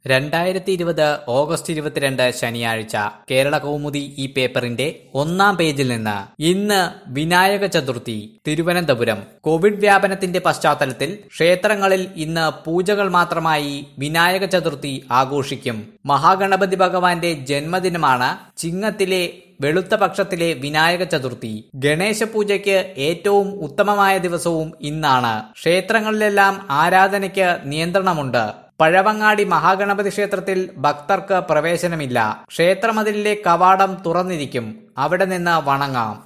രണ്ടായിരത്തി ഇരുപത് ഓഗസ്റ്റ് ഇരുപത്തിരണ്ട് ശനിയാഴ്ച കേരള കൗമുദി ഈ പേപ്പറിന്റെ ഒന്നാം പേജിൽ നിന്ന് ഇന്ന് വിനായക ചതുർത്ഥി തിരുവനന്തപുരം കോവിഡ് വ്യാപനത്തിന്റെ പശ്ചാത്തലത്തിൽ ക്ഷേത്രങ്ങളിൽ ഇന്ന് പൂജകൾ മാത്രമായി വിനായക ചതുർത്ഥി ആഘോഷിക്കും മഹാഗണപതി ഭഗവാന്റെ ജന്മദിനമാണ് ചിങ്ങത്തിലെ വെളുത്ത പക്ഷത്തിലെ വിനായക ചതുർത്ഥി ഗണേശ പൂജയ്ക്ക് ഏറ്റവും ഉത്തമമായ ദിവസവും ഇന്നാണ് ക്ഷേത്രങ്ങളിലെല്ലാം ആരാധനയ്ക്ക് നിയന്ത്രണമുണ്ട് പഴവങ്ങാടി മഹാഗണപതി ക്ഷേത്രത്തിൽ ഭക്തർക്ക് പ്രവേശനമില്ല ക്ഷേത്രമതിലിലെ കവാടം തുറന്നിരിക്കും അവിടെ നിന്ന് വണങ്ങാം